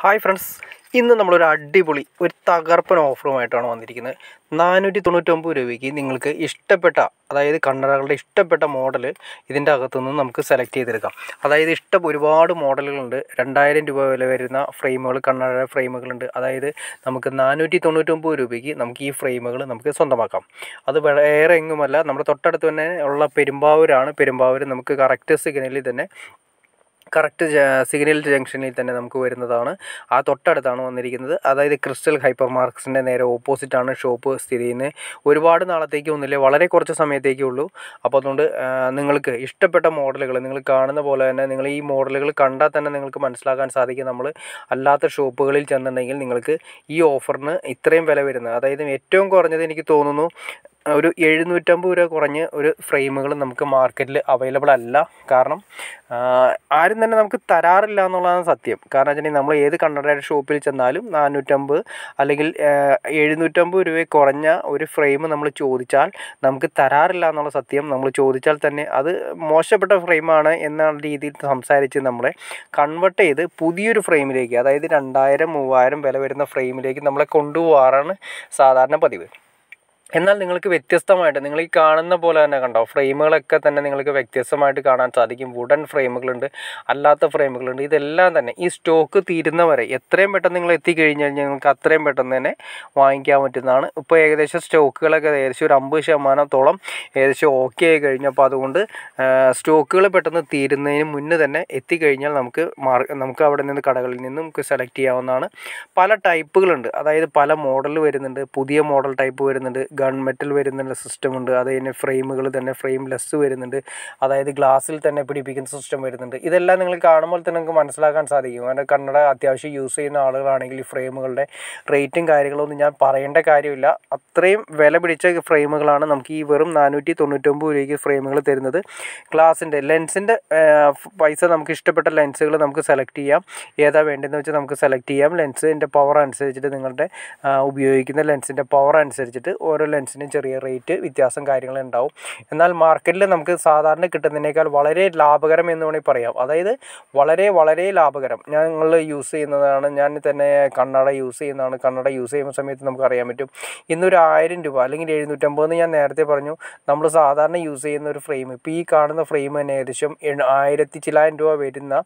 hi friends ഇന്ന് നമ്മളൊരു അടിപൊളി ഒരു തകർപ്പൻ ഓഫറുമായിട്ടാണ് വന്നിരിക്കുന്നത് നാനൂറ്റി തൊണ്ണൂറ്റൊമ്പത് രൂപയ്ക്ക് നിങ്ങൾക്ക് ഇഷ്ടപ്പെട്ട അതായത് കണ്ണടകളുടെ ഇഷ്ടപ്പെട്ട മോഡൽ ഇതിൻ്റെ അകത്തുനിന്ന് നമുക്ക് സെലക്ട് ചെയ്തെടുക്കാം അതായത് ഇഷ്ടം ഒരുപാട് മോഡലുകളുണ്ട് രണ്ടായിരം രൂപ വില വരുന്ന ഫ്രെയിമുകൾ കണ്ണട ഫ്രെയിമുകളുണ്ട് അതായത് നമുക്ക് നാനൂറ്റി തൊണ്ണൂറ്റൊമ്പത് രൂപയ്ക്ക് നമുക്ക് ഈ ഫ്രെയിമുകൾ നമുക്ക് സ്വന്തമാക്കാം അത് വേറെ എങ്ങുമല്ല നമ്മുടെ തൊട്ടടുത്ത് തന്നെ ഉള്ള പെരുമ്പാവൂരാണ് പെരുമ്പാവൂർ നമുക്ക് കറക്റ്റ് സിഗ്നലിൽ തന്നെ കറക്റ്റ് സിഗ്നൽ ജംഗ്ഷനിൽ തന്നെ നമുക്ക് വരുന്നതാണ് ആ തൊട്ടടുത്താണ് വന്നിരിക്കുന്നത് അതായത് ക്രിസ്റ്റൽ ഹൈപ്പർ മാർക്സിൻ്റെ നേരെ ഓപ്പോസിറ്റാണ് ഷോപ്പ് സ്ഥിതി ചെയ്യുന്നത് ഒരുപാട് നാളത്തേക്ക് ഒന്നുമില്ല വളരെ കുറച്ച് സമയത്തേക്കേ ഉള്ളൂ അപ്പോൾ അതുകൊണ്ട് ആ, നിങ്ങൾക്ക് ഇഷ്ടപ്പെട്ട മോഡലുകൾ നിങ്ങൾ കാണുന്ന പോലെ തന്നെ നിങ്ങൾ ഈ മോഡലുകൾ കണ്ടാൽ തന്നെ നിങ്ങൾക്ക് മനസ്സിലാക്കാൻ സാധിക്കും നമ്മൾ അല്ലാത്ത ഷോപ്പുകളിൽ ചെന്നിട്ടുണ്ടെങ്കിൽ നിങ്ങൾക്ക് ഈ ഓഫറിന് ഇത്രയും വില വരുന്നത് അതായത് ഏറ്റവും കുറഞ്ഞത് എനിക്ക് തോന്നുന്നു ഒരു എഴുന്നൂറ്റമ്പത് രൂപ കുറഞ്ഞ് ഒരു ഫ്രെയിമുകൾ നമുക്ക് മാർക്കറ്റിൽ അവൈലബിൾ അല്ല കാരണം ആ, ആരും തന്നെ നമുക്ക് തരാറില്ല എന്നുള്ളതാണ് സത്യം കാരണം വെച്ചിട്ടുണ്ടെങ്കിൽ നമ്മൾ ഏത് കണ്ണടയുടെ ഷോപ്പിൽ ചെന്നാലും നാനൂറ്റമ്പത് അല്ലെങ്കിൽ ആ, എഴുന്നൂറ്റമ്പത് രൂപ കുറഞ്ഞ ഒരു ഫ്രെയിം നമ്മൾ ചോദിച്ചാൽ നമുക്ക് തരാറില്ല എന്നുള്ള സത്യം നമ്മൾ ചോദിച്ചാൽ തന്നെ അത് മോശപ്പെട്ട ഫ്രെയിമാണ് എന്ന രീതിയിൽ സംസാരിച്ച് നമ്മളെ കൺവെർട്ട് ചെയ്ത് പുതിയൊരു ഫ്രെയിമിലേക്ക് അതായത് രണ്ടായിരം മൂവായിരം വില വരുന്ന ഫ്രെയിമിലേക്ക് നമ്മളെ കൊണ്ടുപോകാറാണ് സാധാരണ പതിവ് എന്നാൽ നിങ്ങൾക്ക് വ്യത്യസ്തമായിട്ട് നിങ്ങൾ ഈ കാണുന്ന പോലെ തന്നെ കണ്ടോ ഫ്രെയിമുകളൊക്കെ തന്നെ നിങ്ങൾക്ക് വ്യത്യസ്തമായിട്ട് കാണാൻ സാധിക്കും വുഡൻ ഫ്രെയിമുകളുണ്ട് അല്ലാത്ത ഫ്രെയിമുകളുണ്ട് ഇതെല്ലാം തന്നെ ഈ സ്റ്റോക്ക് തീരുന്നവരെ എത്രയും പെട്ടെന്ന് നിങ്ങൾ എത്തിക്കഴിഞ്ഞ് കഴിഞ്ഞാൽ നിങ്ങൾക്ക് അത്രയും പെട്ടെന്ന് തന്നെ വാങ്ങിക്കാൻ പറ്റുന്നതാണ് ഇപ്പോൾ ഏകദേശം സ്റ്റോക്കുകളൊക്കെ ഏകദേശം ഒരു അമ്പത് ശതമാനത്തോളം ഏകദേശം ഓക്കെ ആയി കഴിഞ്ഞു അപ്പോൾ അതുകൊണ്ട് സ്റ്റോക്കുകൾ പെട്ടെന്ന് തീരുന്നതിന് മുന്നേ തന്നെ എത്തിക്കഴിഞ്ഞാൽ നമുക്ക് മാർ നമുക്ക് അവിടെ നിന്ന് കടകളിൽ നിന്ന് നമുക്ക് സെലക്ട് ചെയ്യാവുന്നതാണ് പല ടൈപ്പുകളുണ്ട് അതായത് പല മോഡൽ വരുന്നുണ്ട് പുതിയ മോഡൽ ടൈപ്പ് വരുന്നുണ്ട് ഗൺ മെറ്റൽ വരുന്നുണ്ട് സിസ്റ്റം ഉണ്ട് അത് കഴിഞ്ഞ് ഫ്രെയിമുകൾ തന്നെ ഫ്രെയിം ലെസ് വരുന്നുണ്ട് അതായത് ഗ്ലാസ്സിൽ തന്നെ പിടിപ്പിക്കുന്ന സിസ്റ്റം വരുന്നുണ്ട് ഇതെല്ലാം നിങ്ങൾ കാണുമ്പോൾ തന്നെ നിങ്ങൾക്ക് മനസ്സിലാക്കാൻ സാധിക്കും കാരണം കണ്ണട അത്യാവശ്യം യൂസ് ചെയ്യുന്ന ആളുകളാണെങ്കിൽ ഈ ഫ്രെയിമുകളുടെ റേറ്റും കാര്യങ്ങളൊന്നും ഞാൻ പറയേണ്ട കാര്യമില്ല അത്രയും വില പിടിച്ച ഫ്രെയിമുകളാണ് നമുക്ക് ഈ വെറും നാനൂറ്റി തൊണ്ണൂറ്റൊമ്പത് രൂപയ്ക്ക് ഫ്രെയിമുകൾ തരുന്നത് ഗ്ലാസിൻ്റെ ലെൻസിൻ്റെ പൈസ നമുക്ക് ഇഷ്ടപ്പെട്ട ലെൻസുകൾ നമുക്ക് സെലക്ട് ചെയ്യാം ഏതാ വേണ്ടതെന്ന് വെച്ചാൽ നമുക്ക് സെലക്ട് ചെയ്യാം ലെൻസിൻ്റെ പവർ അനുസരിച്ചിട്ട് നിങ്ങളുടെ ആ, ഉപയോഗിക്കുന്ന ലെൻസിൻ്റെ പവർ അനുസരിച്ചിട്ട് ഓരോ ലെൻസിനും ചെറിയ റേറ്റ് വ്യത്യാസം കാര്യങ്ങൾ ഉണ്ടാവും എന്നാൽ മാർക്കറ്റിൽ നമുക്ക് സാധാരണ കിട്ടുന്നതിനേക്കാൾ വളരെ ലാഭകരം എന്ന് വേണമെങ്കിൽ പറയാം അതായത് വളരെ വളരെ ലാഭകരം ഞങ്ങൾ യൂസ് ചെയ്യുന്നതാണ് ഞാൻ തന്നെ കണ്ണട യൂസ് ചെയ്യുന്നതാണ് കണ്ണട യൂസ് ചെയ്യുന്ന സമയത്ത് നമുക്ക് അറിയാൻ പറ്റും ഇന്നൊരു ആയിരം രൂപ അല്ലെങ്കിൽ എഴുന്നൂറ്റമ്പതെന്ന് ഞാൻ നേരത്തെ പറഞ്ഞു നമ്മൾ സാധാരണ യൂസ് ചെയ്യുന്ന ഒരു ഫ്രെയിം ഇപ്പോൾ ഈ കാണുന്ന ഫ്രെയിം തന്നെ ഏകദേശം എണ്ണ- ആയിരത്തി ചില്ലായിരം രൂപ വരുന്ന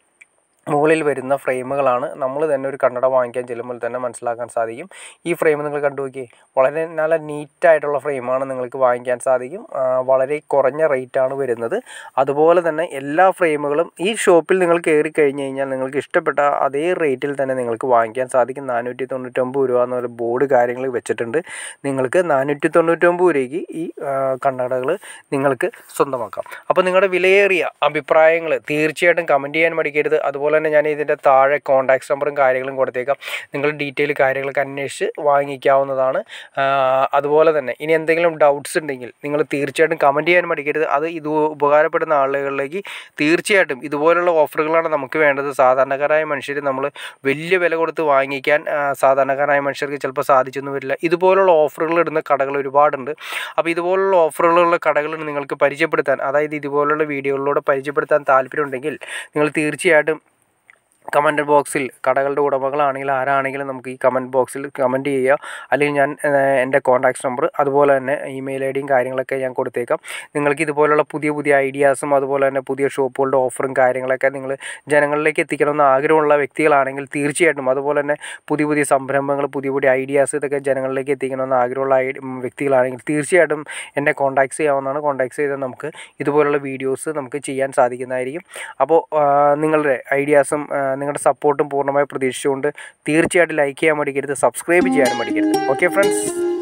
മുകളിൽ വരുന്ന ഫ്രെയിമുകളാണ് നമ്മൾ തന്നെ ഒരു കണ്ണട വാങ്ങിക്കാൻ ചെല്ലുമ്പോൾ തന്നെ മനസ്സിലാക്കാൻ സാധിക്കും ഈ ഫ്രെയിം നിങ്ങൾ കണ്ടു നോക്കിയേ വളരെ നല്ല നീറ്റായിട്ടുള്ള ഫ്രെയിമാണ് നിങ്ങൾക്ക് വാങ്ങിക്കാൻ സാധിക്കും ആ, വളരെ കുറഞ്ഞ റേറ്റാണ് വരുന്നത് അതുപോലെ തന്നെ എല്ലാ ഫ്രെയിമുകളും ഈ ഷോപ്പിൽ നിങ്ങൾ കയറി കഴിഞ്ഞ് കഴിഞ്ഞാൽ നിങ്ങൾക്ക് ഇഷ്ടപ്പെട്ട അതേ റേറ്റിൽ തന്നെ നിങ്ങൾക്ക് വാങ്ങിക്കാൻ സാധിക്കും നാനൂറ്റി തൊണ്ണൂറ്റൊമ്പത് രൂപ എന്നൊരു ബോർഡ് കാര്യങ്ങൾ വെച്ചിട്ടുണ്ട് നിങ്ങൾക്ക് നാനൂറ്റി തൊണ്ണൂറ്റൊമ്പത് രൂപയ്ക്ക് ഈ കണ്ണടകൾ നിങ്ങൾക്ക് സ്വന്തമാക്കാം അപ്പോൾ നിങ്ങളുടെ വിലയേറിയ അഭിപ്രായങ്ങൾ തീർച്ചയായിട്ടും കമൻറ്റ് ചെയ്യാൻ മടിക്കരുത് അതുപോലെ തന്നെ ഞാൻ ഇതിൻ്റെ താഴെ കോൺടാക്ട്സ് നമ്പറും കാര്യങ്ങളും കൊടുത്തേക്കാം നിങ്ങൾ ഡീറ്റെയിൽ കാര്യങ്ങളൊക്കെ അന്വേഷിച്ച് വാങ്ങിക്കാവുന്നതാണ് ആ, അതുപോലെ തന്നെ ഇനി എന്തെങ്കിലും ഡൗട്ട്സ് ഉണ്ടെങ്കിൽ നിങ്ങൾ തീർച്ചയായിട്ടും കമൻറ്റ് ചെയ്യാൻ മടിക്കരുത് അത് ഇത് ഉപകാരപ്പെടുന്ന ആളുകളിലേക്ക് തീർച്ചയായിട്ടും ഇതുപോലുള്ള ഓഫറുകളാണ് നമുക്ക് വേണ്ടത് സാധാരണക്കാരായ മനുഷ്യർ നമ്മൾ വലിയ വില കൊടുത്ത് വാങ്ങിക്കാൻ ആ, സാധാരണക്കാരായ മനുഷ്യർക്ക് ചിലപ്പോൾ സാധിച്ചൊന്നും വരില്ല ഇതുപോലുള്ള ഓഫറുകൾ ഇടുന്ന കടകൾ ഒരുപാടുണ്ട് അപ്പോൾ ഇതുപോലുള്ള ഓഫറുകളുള്ള കടകൾ നിങ്ങൾക്ക് പരിചയപ്പെടുത്താൻ അതായത് ഇതുപോലുള്ള വീഡിയോകളിലൂടെ പരിചയപ്പെടുത്താൻ താല്പര്യമുണ്ടെങ്കിൽ നിങ്ങൾ തീർച്ചയായിട്ടും കമൻറ്റ് ബോക്സിൽ കടകളുടെ ഉടമകളാണെങ്കിലും ആരാണെങ്കിലും നമുക്ക് ഈ കമൻറ്റ് ബോക്സിൽ കമൻറ്റ് ചെയ്യുക അല്ലെങ്കിൽ ഞാൻ ഏഹ്, എൻ്റെ കോൺടാക്ട്സ് നമ്പർ അതുപോലെ തന്നെ ഇമെയിൽ ഐ ഡിയും കാര്യങ്ങളൊക്കെ ഞാൻ കൊടുത്തേക്കാം നിങ്ങൾക്ക് ഇതുപോലുള്ള പുതിയ പുതിയ ഐഡിയാസും അതുപോലെ തന്നെ പുതിയ ഷോപ്പുകളുടെ ഓഫറും കാര്യങ്ങളൊക്കെ നിങ്ങൾ ജനങ്ങളിലേക്ക് എത്തിക്കണമെന്ന് ആഗ്രഹമുള്ള വ്യക്തികളാണെങ്കിൽ തീർച്ചയായിട്ടും അതുപോലെ തന്നെ പുതിയ പുതിയ സംരംഭങ്ങൾ പുതിയ പുതിയ ഐഡിയാസ് ഇതൊക്കെ ജനങ്ങളിലേക്ക് എത്തിക്കണമെന്ന് ആഗ്രഹമുള്ള ഐ ഉം, വ്യക്തികളാണെങ്കിൽ തീർച്ചയായിട്ടും എന്നെ കോൺടാക്ട്സ് ചെയ്യാവുന്നതാണ് കോൺടാക്ട്സ് ചെയ്താൽ നമുക്ക് ഇതുപോലുള്ള വീഡിയോസ് നമുക്ക് ചെയ്യാൻ സാധിക്കുന്നതായിരിക്കും അപ്പോൾ ആ, നിങ്ങളുടെ ഐഡിയാസും ആ, നിങ്ങളുടെ സപ്പോർട്ടും പൂർണ്ണമായി പ്രതീക്ഷിച്ചുകൊണ്ട് തീർച്ചയായിട്ടും ലൈക്ക് ചെയ്യാൻ മടിക്കരുത് സബ്സ്ക്രൈബ് ചെയ്യാനും മടിക്കരുത് ഓക്കെ ഫ്രണ്ട്സ്